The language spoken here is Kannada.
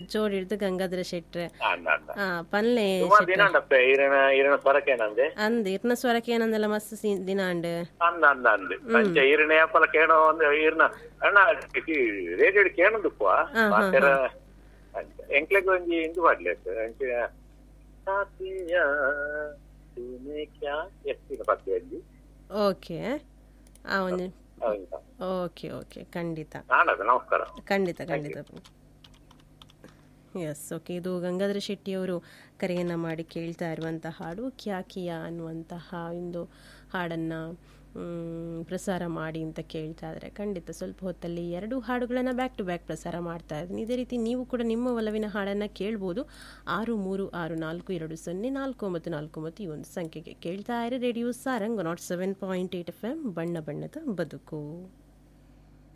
ಜೋಡಿ ಹಿಡ್ದು ಗಂಗಾಧರ ಶೆಟ್ರೆ ಅಂದ ಅಂದ ಆ ಪನ್ಲೆ ಸುಮಾರು ದಿನ ಉಂಡಪ್ಪ ಈರಿನ ಈರಿನ ಸ್ವರಕ್ಕೇನಂದೆ ಅಂದ್ ಇರ್ನ ಸ್ವರಕ್ಕೆ ಏನಂದಲ್ಲ ಮಸ್ತ್ ಸಿ- ದಿನ ಅಂಡ್ ಅಂದ ಅಂದ ಅಂದೆ ಪಂಚ ಈರಿನ ಯಾಪಲ ಕೇಳೋ ಒಂದು ಈರಿನ ಅಣ್ಣ ರೇಡಿಯೋ ಕೇಳೋದಪ್ಪ ಮಾತೆರ ಎಂಕ್ಲೆಗ್ ಒಂಜಿ ಇಂದು ಮಾಡ್ಲೇಕ್ ಅಂಚ ಸಾಥಿಯಾ ತೂನೆ ಕ್ಯಾ ಎಷ್ಟಿನ ಪದ್ಯ ಅಂಜಿ ಓಕೆ ಆ ಒಂದು ಹೌದಾ ಓಕೆ ಓಕೆ ಖಂಡಿತ ನಾಡದು ನಮಸ್ಕಾರ ಖಂಡಿತ ಖಂಡಿತ ಎಸ್ ಓಕೆ ಇದು ಗಂಗಾಧರ ಶೆಟ್ಟಿಯವರು ಕರೆಯನ್ನು ಮಾಡಿ ಕೇಳ್ತಾ ಇರುವಂಥ ಹಾಡು ಕ್ಯಾ ಕಿಯಾ ಅನ್ನುವಂತಹ ಒಂದು ಹಾಡನ್ನು ಪ್ರಸಾರ ಮಾಡಿ ಅಂತ ಕೇಳ್ತಾ ಇದ್ದಾರೆ ಖಂಡಿತ ಸ್ವಲ್ಪ ಹೊತ್ತಲ್ಲಿ ಎರಡು ಹಾಡುಗಳನ್ನು ಬ್ಯಾಕ್ ಟು ಬ್ಯಾಕ್ ಪ್ರಸಾರ ಮಾಡ್ತಾ ಇದ್ದೀನಿ ಇದೇ ರೀತಿ ನೀವು ಕೂಡ ನಿಮ್ಮ ಒಲವಿನ ಹಾಡನ್ನು ಕೇಳ್ಬೋದು ಆರು ಮೂರು ಆರು ನಾಲ್ಕು ಎರಡು ಸೊನ್ನೆ ನಾಲ್ಕು ಒಂಬತ್ತು ನಾಲ್ಕು ಒಂಬತ್ತು ಈ ಒಂದು ಸಂಖ್ಯೆಗೆ ಕೇಳ್ತಾ ಇರೋ radio Sarang nought seven point eight F M ಬಣ್ಣ ಬಣ್ಣದ ಬದುಕು